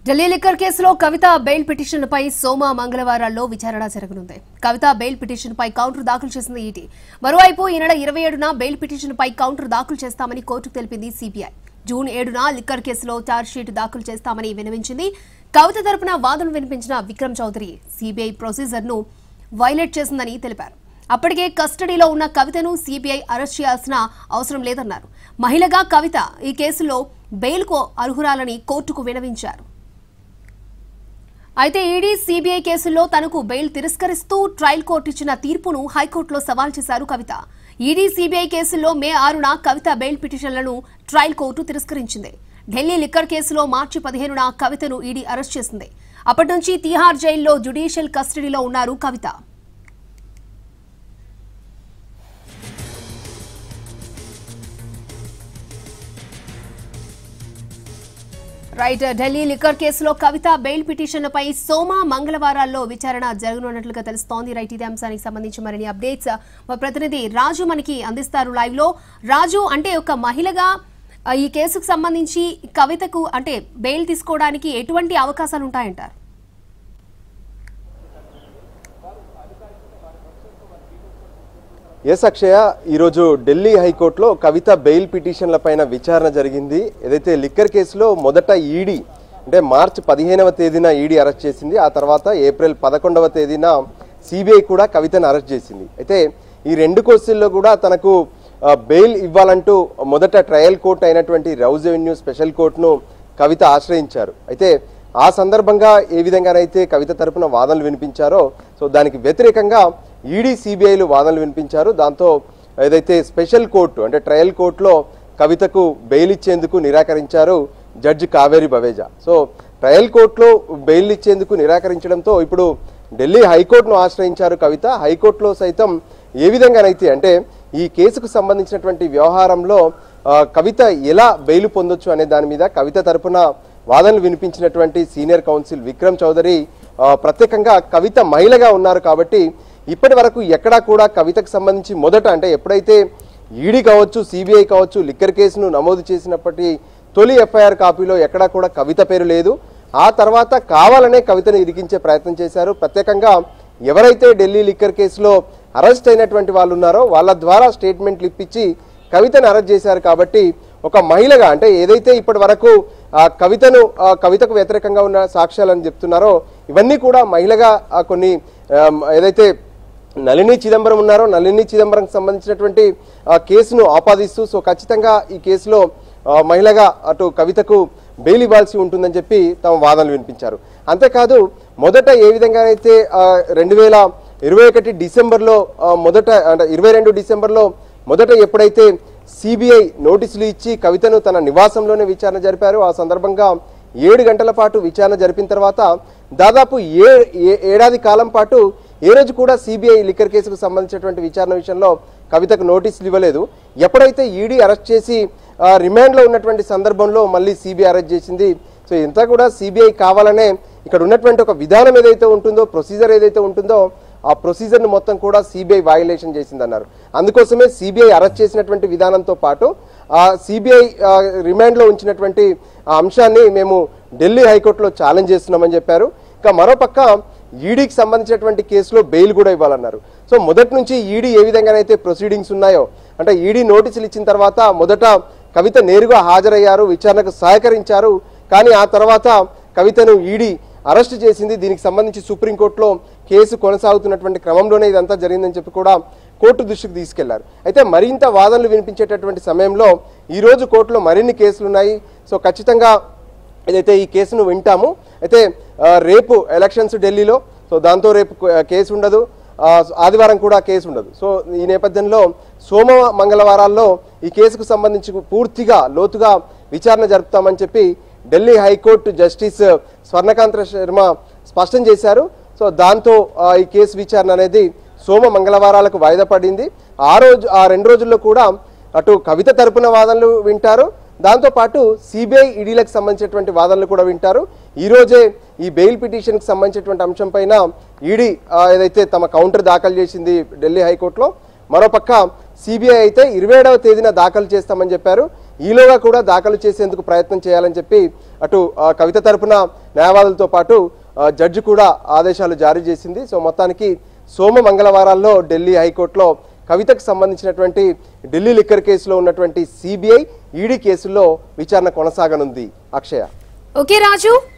Delhi liquor కేసులో కవిత bail పిటిషన్పై సోమ మంగళవారాల్లో విచారణ జరగనుంది కవిత బెయిల్ పిటిషన్పై కౌంటర్ దాఖలు చేసింది ఈటీ మరోవైపు ఈ నెల ఇరవై ఏడున బెయిల్ పిటిషన్పై కౌంటర్ దాఖలు చేస్తామని కోర్టుకు తెలిపింది సిబిఐ జూన్ ఏడున లిక్కర్ కేసులో ఛార్జ్షీట్ దాఖలు చేస్తామని వినవించింది కవిత తరపున వాదనలు వినిపించిన విక్రమ్ చౌదరి సిబిఐ ప్రొసీజర్ను వైలేట్ చేసిందని తెలిపారు అప్పటికే కస్టడీలో ఉన్న కవితను సిబిఐ అరెస్ట్ చేయాల్సిన అవసరం లేదన్నారు మహిళగా కవిత ఈ కేసులో బెయిల్కు అర్హురాలని కోర్టుకు వినవించారు అయితే ఈడీ సిబిఐ కేసుల్లో తనకు బెయిల్ తిరస్కరిస్తూ ట్రయల్ కోర్టు ఇచ్చిన తీర్పును హైకోర్టులో సవాల్ చేశారు కవిత ఈడీ సిబిఐ కేసుల్లో మే ఆరున కవిత బెయిల్ పిటిషన్లను ట్రయల్ కోర్టు తిరస్కరించింది ఢిల్లీ లిక్కర్ కేసులో మార్చి పదిహేనున కవితను ఈడీ అరెస్ట్ చేసింది అప్పటి నుంచి తీహార్ జైల్లో జ్యుడిషియల్ కస్టడీలో ఉన్నారు కవిత రైట్ ఢిల్లీ లిక్కర్ కేసులో కవిత బెయిల్ పిటిషన్లపై సోమ మంగళవారాల్లో విచారణ జరగనున్నట్లుగా తెలుస్తోంది రైట్ ఇదే అంశానికి సంబంధించి మరిన్ని అప్డేట్స్ మా ప్రతినిధి రాజు మనకి అందిస్తారు లైవ్ లో రాజు అంటే ఒక మహిళగా ఆ, ఈ కేసుకు సంబంధించి కవితకు అంటే బెయిల్ తీసుకోవడానికి ఎటువంటి అవకాశాలు ఉంటాయంటారు ఎస్ అక్షయ ఈరోజు ఢిల్లీ హైకోర్టులో కవిత బెయిల్ పిటిషన్ల పైన విచారణ జరిగింది ఏదైతే లిక్కర్ కేసులో మొదట ఈడీ అంటే మార్చి పదిహేనవ తేదీన ఈడీ అరెస్ట్ చేసింది ఆ తర్వాత ఏప్రిల్ పదకొండవ తేదీన సిబిఐ కూడా కవితను అరెస్ట్ చేసింది అయితే ఈ రెండు కేసుల్లో కూడా తనకు ఆ, బెయిల్ ఇవ్వాలంటూ మొదట ట్రయల్ కోర్టు అయినటువంటి రౌజ్ ఎవెన్యూ స్పెషల్ కోర్టును కవిత ఆశ్రయించారు అయితే ఆ సందర్భంగా ఏ విధంగానైతే కవిత తరపున వాదనలు వినిపించారో సో దానికి వ్యతిరేకంగా ఈడీ సిబిఐలు వాదనలు వినిపించారు దాంతో ఏదైతే స్పెషల్ కోర్టు అంటే ట్రయల్ కోర్టులో కవితకు బెయిల్ ఇచ్చేందుకు నిరాకరించారు judge Kaveri Baweja so trial కోర్టులో బెయిల్ ఇచ్చేందుకు నిరాకరించడంతో ఇప్పుడు ఢిల్లీ హైకోర్టును ఆశ్రయించారు కవిత హైకోర్టులో సైతం ఏ విధంగానైతే అంటే ఈ కేసుకు సంబంధించినటువంటి వ్యవహారంలో ఆ, కవిత ఎలా బెయిల్ పొందొచ్చు అనే దాని మీద కవిత తరపున వాదనలు వినిపించినటువంటి సీనియర్ కౌన్సిల్ విక్రమ్ చౌదరి ఆ, ప్రత్యేకంగా కవిత మహిళగా ఉన్నారు కాబట్టి ఇప్పటి వరకు ఎక్కడా కూడా కవితకు సంబంధించి మొదట అంటే ఎప్పుడైతే ఈడీ కావచ్చు సిబిఐ కావచ్చు లిక్కర్ కేసును నమోదు చేసినప్పటి తొలి ఎఫ్ఐఆర్ కాపీలో ఎక్కడా కూడా కవిత పేరు లేదు ఆ తర్వాత కావాలనే కవితను ఇరికించే ప్రయత్నం చేశారు ప్రత్యేకంగా ఎవరైతే ఢిల్లీ లిక్కర్ కేసులో అరెస్ట్ అయినటువంటి వాళ్ళు ఉన్నారో వాళ్ళ ద్వారా స్టేట్మెంట్లు ఇప్పించి కవితను అరెస్ట్ చేశారు కాబట్టి ఒక మహిళగా అంటే ఏదైతే ఇప్పటి వరకు ఆ కవితను ఆ కవితకు వ్యతిరేకంగా ఉన్న సాక్ష్యాలని చెప్తున్నారో ఇవన్నీ కూడా మహిళగా ఆ కొన్ని ఆమ్, ఏదైతే నళిని చిదంబరం ఉన్నారో నళిని చిదంబరంకి సంబంధించినటువంటి ఆ కేసును ఆపాదిస్తూ సో ఖచ్చితంగా ఈ కేసులో ఆ, మహిళగా అటు కవితకు బెయిల్ ఇవ్వాల్సి ఉంటుందని చెప్పి తమ వాదనలు వినిపించారు అంతేకాదు మొదట ఏ విధంగానైతే రెండు వేల ఇరవై ఒకటి డిసెంబర్లో ఆ, మొదట అంటే ఇరవై రెండు డిసెంబర్లో మొదట ఎప్పుడైతే సిబిఐ నోటీసులు ఇచ్చి కవితను తన నివాసంలోనే విచారణ జరిపారు ఆ సందర్భంగా ఏడు గంటల పాటు విచారణ జరిపిన తర్వాత దాదాపు ఏ ఏ- ఏడాది కాలం పాటు ఏ రోజు కూడా సిబిఐ లిక్కర్ కేసుకు సంబంధించినటువంటి విచారణ విషయంలో కవితకు నోటీసులు ఇవ్వలేదు ఎప్పుడైతే ఈడీ అరెస్ట్ చేసి ఆ, రిమాండ్లో ఉన్నటువంటి సందర్భంలో మళ్ళీ సిబిఐ అరెస్ట్ చేసింది సో ఇంతా కూడా సిబిఐ కావాలనే ఇక్కడ ఉన్నటువంటి ఒక విధానం ఏదైతే ఉంటుందో ప్రొసీజర్ ఏదైతే ఉంటుందో ఆ ప్రొసీజర్ను మొత్తం కూడా సిబిఐ వయలేషన్ చేసిందన్నారు అందుకోసమే సిబిఐ అరెస్ట్ చేసినటువంటి విధానంతో పాటు ఆ సిబిఐ రిమాండ్లో ఉంచినటువంటి ఆ అంశాన్ని మేము ఢిల్లీ హైకోర్టులో ఛాలెంజ్ చేస్తున్నామని చెప్పారు ఇక మరోపక్క ఈడీకి సంబంధించినటువంటి కేసులో బెయిల్ కూడా ఇవ్వాలన్నారు సో మొదటి నుంచి ఈడీ ఏ విధంగానైతే ప్రొసీడింగ్స్ ఉన్నాయో అంటే ఈడీ నోటీసులు ఇచ్చిన తర్వాత మొదట కవిత నేరుగా హాజరయ్యారు విచారణకు సహకరించారు కానీ ఆ తర్వాత కవితను ఈడీ అరెస్ట్ చేసింది దీనికి సంబంధించి సుప్రీంకోర్టులో కేసు కొనసాగుతున్నటువంటి క్రమంలోనే ఇదంతా జరిగిందని చెప్పి కూడా కోర్టు దృష్టికి తీసుకెళ్లారు అయితే మరింత వాదనలు వినిపించేటటువంటి సమయంలో ఈ రోజు కోర్టులో మరిన్ని కేసులు ఉన్నాయి సో ఖచ్చితంగా ఏదైతే ఈ కేసును వింటాము అయితే ఆ, రేపు ఎలక్షన్స్ ఢిల్లీలో సో దాంతో రేపు కు- కేసు ఉండదు ఆ, ఆదివారం కూడా కేసు ఉండదు సో ఈ నేపథ్యంలో సోమ మంగళవారాల్లో ఈ కేసుకు సంబంధించి పూర్తిగా లోతుగా విచారణ జరుపుతామని చెప్పి ఢిల్లీ హైకోర్టు జస్టిస్ స్వర్ణకాంత శర్మ స్పష్టం చేశారు సో దాంతో ఆ, ఈ కేసు విచారణ అనేది సోమ మంగళవారాలకు వాయిదా పడింది ఆ రోజు ఆ రెండు రోజుల్లో కూడా అటు కవిత తరపున వాదనలు వింటారు దాంతోపాటు సిబిఐ ఈడీలకు సంబంధించినటువంటి వాదనలు కూడా వింటారు ఈ రోజే ఈ బెయిల్ పిటిషన్కి సంబంధించినటువంటి అంశం పైన ఈడీ ఆ, ఏదైతే తమ కౌంటర్ దాఖలు చేసింది ఢిల్లీ హైకోర్టులో మరోపక్క సిబిఐ అయితే ఇరవై ఏడవ తేదీన దాఖలు చేస్తామని చెప్పారు ఈలోగా కూడా దాఖలు చేసేందుకు ప్రయత్నం చేయాలని చెప్పి అటు ఆ, కవిత తరపున న్యాయవాదులతో పాటు ఆ, జడ్జి కూడా ఆదేశాలు జారీ చేసింది సో మొత్తానికి సోమ మంగళవారాల్లో ఢిల్లీ హైకోర్టులో కవితకు సంబంధించినటువంటి ఢిల్లీ లిక్కర్ కేసులో ఉన్నటువంటి సిబిఐ ఈడీ కేసుల్లో విచారణ కొనసాగనుంది అక్షయ ఓకే రాజు